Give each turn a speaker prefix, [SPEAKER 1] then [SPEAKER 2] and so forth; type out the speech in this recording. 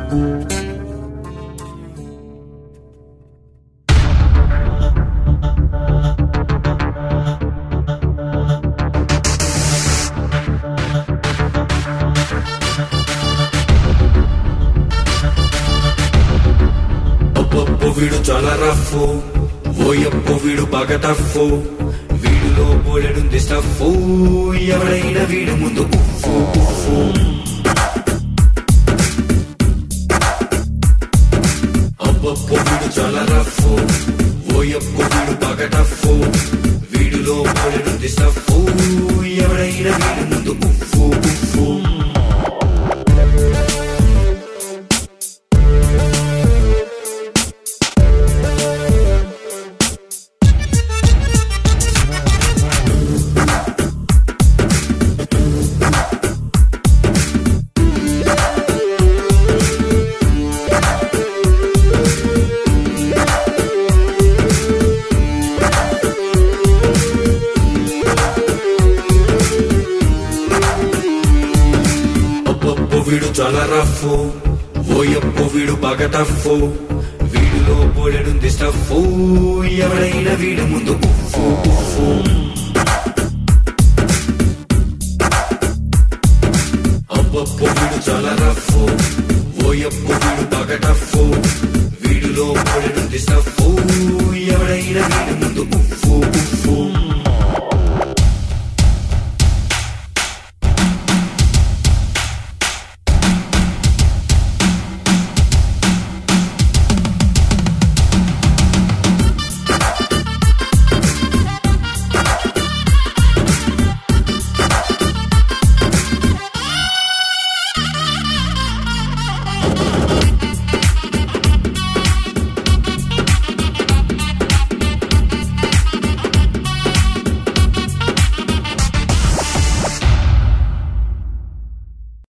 [SPEAKER 1] అబ్బబ్బో వీడు చాలా రఫ్ ఓయబ్బో వీడు బాగా టఫ్ వీడిలో బోలెడుంది స్టఫ్ ఎవడైనా వీడు ముందు ఉఫ్ ఉఫ్ అబ్బబ్బో వీడు చాలా రఫ్ ఓయబ్బో వీడు బాగా టఫ్ వీడిలో బోలెడుంది స్టఫ్ ఎవడైనా వీడు ముందు ఉఫ్ ఉఫ్ అబ్బబ్బో వీడు చాలా రఫ్ ఓయబ్బో వీడు బాగా టఫ్ వీడిలో బోలెడుంది స్టఫ్ ఎవడైనా వీడు ముందు ఉఫ్ ఉఫ్ అబ్బబ్బో వీడు చాలా రఫ్ ఓయబ్బో వీడు బాగా టఫ్ వీడిలో బోలెడుంది స్టఫ్ ఎవడైనా వీడు ముందు ఉఫ్ ఉఫ్